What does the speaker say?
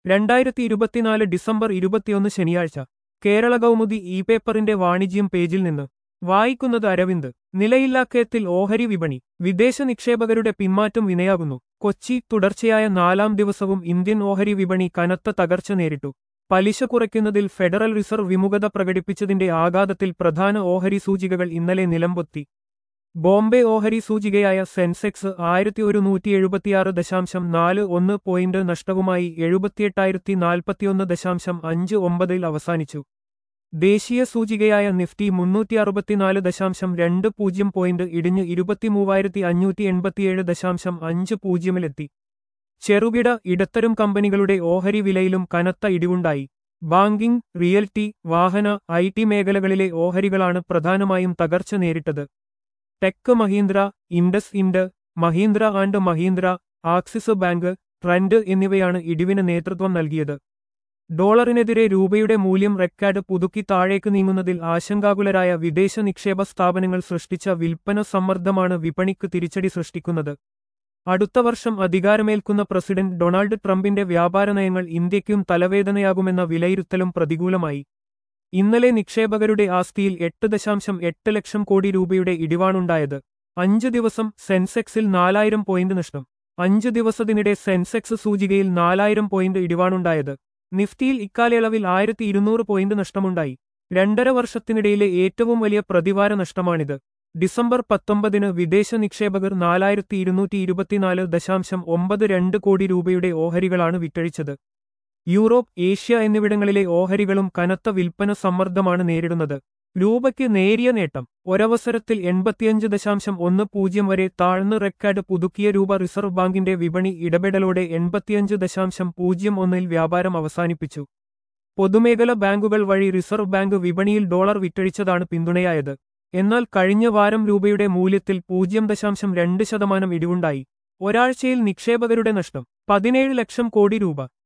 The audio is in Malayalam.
രണ്ടായിരത്തി ഇരുപത്തിനാല് ഡിസംബർ ഇരുപത്തിയൊന്ന് ശനിയാഴ്ച കേരള കൗമുദി ഇ പേപ്പറിന്റെ വാണിജ്യം പേജിൽ നിന്ന് വായിക്കുന്നത് അരവിന്ദ് നിലയില്ലാക്കയത്തിൽ ഓഹരി വിപണി വിദേശ നിക്ഷേപകരുടെ പിന്മാറ്റം വിനയാകുന്നു കൊച്ചി തുടർച്ചയായ നാലാം ദിവസവും ഇന്ത്യൻ ഓഹരി വിപണി കനത്ത തകർച്ച നേരിട്ടു പലിശ കുറയ്ക്കുന്നതിൽ ഫെഡറൽ റിസർവ് വിമുഖത പ്രകടിപ്പിച്ചതിന്റെ ആഘാതത്തിൽ പ്രധാന ഓഹരി സൂചികകൾ ഇന്നലെ നിലംപൊത്തി ബോംബെ ഓഹരി സൂചികയായ സെൻസെക്സ് ആയിരത്തി ഒരുന്നൂറ്റി എഴുപത്തിയാറ് ദശാംശം നാല് ഒന്ന് പോയിന്റ് നഷ്ടവുമായി എഴുപത്തിയെട്ടായിരത്തി നാൽപ്പത്തിയൊന്ന് ദശാംശം അഞ്ച് ഒമ്പതിൽ അവസാനിച്ചു ദേശീയ സൂചികയായ നിഫ്റ്റി മുന്നൂറ്റി അറുപത്തിനാല് ദശാംശം രണ്ട് പൂജ്യം പോയിന്റ് ഇടിഞ്ഞ് ഇരുപത്തിമൂവായിരത്തി അഞ്ഞൂറ്റി എൺപത്തിയേഴ് ദശാംശം അഞ്ച് പൂജ്യമിലെത്തി ചെറുകിട ഇടത്തരം കമ്പനികളുടെ ഓഹരി വിലയിലും കനത്ത ഇടിവുണ്ടായി ബാങ്കിംഗ് റിയൽറ്റി വാഹന ഐ ടി മേഖലകളിലെ ഓഹരികളാണ് പ്രധാനമായും തകർച്ച നേരിട്ടത് tech Mahindra IndusInd Mahindra and Mahindra Axis bank Trent എന്നിവയാണ് ഇടിവിന് നേതൃത്വം നൽകിയത് ഡോളറിനെതിരെ രൂപയുടെ മൂല്യം റെക്കാർഡ് പുതുക്കി താഴേക്ക് നീങ്ങുന്നതിൽ ആശങ്കാകുലരായ വിദേശ നിക്ഷേപ സ്ഥാപനങ്ങൾ സൃഷ്ടിച്ച വിൽപ്പന സമ്മർദ്ദമാണ് വിപണിക്ക് തിരിച്ചടി സൃഷ്ടിക്കുന്നത് അടുത്ത വർഷം അധികാരമേൽക്കുന്ന പ്രസിഡന്റ് ഡൊണാൾഡ് ട്രംപിന്റെ വ്യാപാര നയങ്ങൾ ഇന്ത്യയ്ക്കും തലവേദനയാകുമെന്ന വിലയിരുത്തലും പ്രതികൂലമായി ഇന്നലെ നിക്ഷേപകരുടെ ആസ്തിയിൽ എട്ട് ദശാംശം എട്ട് ലക്ഷം കോടി രൂപയുടെ ഇടിവാണുണ്ടായത് അഞ്ച് ദിവസം സെൻസെക്സിൽ നാലായിരം പോയിന്റ് നഷ്ടം അഞ്ച് ദിവസത്തിനിടെ സെൻസെക്സ് സൂചികയിൽ നാലായിരം പോയിന്റ് ഇടിവാണുണ്ടായത് നിഫ്റ്റിയിൽ ഇക്കാലയളവിൽ ആയിരത്തി ഇരുന്നൂറ് പോയിന്റ് നഷ്ടമുണ്ടായി രണ്ടര വർഷത്തിനിടയിലെ ഏറ്റവും വലിയ പ്രതിവാര നഷ്ടമാണിത് ഡിസംബർ പത്തൊമ്പതിന് വിദേശ നിക്ഷേപകർ നാലായിരത്തി ഇരുന്നൂറ്റി ഇരുപത്തിനാല് ദശാംശം ഒമ്പത് രണ്ട് കോടി രൂപയുടെ ഓഹരികളാണ് വിറ്റഴിച്ചത് യൂറോപ്പ് ഏഷ്യ എന്നിവിടങ്ങളിലെ ഓഹരികളും കനത്ത വിൽപ്പന സമ്മർദ്ദമാണ് നേരിടുന്നത് രൂപയ്ക്ക് നേരിയ നേട്ടം ഒരവസരത്തിൽ എൺപത്തിയഞ്ച് ദശാംശം ഒന്ന് പൂജ്യം വരെ താഴ്ന്ന് റെക്കാർഡ് പുതുക്കിയ രൂപ റിസർവ് ബാങ്കിന്റെ വിപണി ഇടപെടലോടെ എൺപത്തിയഞ്ച് ദശാംശം പൂജ്യം ഒന്നിൽ വ്യാപാരം അവസാനിപ്പിച്ചു പൊതുമേഖല ബാങ്കുകൾ വഴി റിസർവ് ബാങ്ക് വിപണിയിൽ ഡോളർ വിറ്റഴിച്ചതാണ് പിന്തുണയായത് എന്നാൽ കഴിഞ്ഞ വാരം രൂപയുടെ മൂല്യത്തിൽ പൂജ്യം ദശാംശം രണ്ട് ശതമാനം ഇടിവുണ്ടായി ഒരാഴ്ചയിൽ നിക്ഷേപകരുടെ നഷ്ടം പതിനേഴ് ലക്ഷം കോടി രൂപ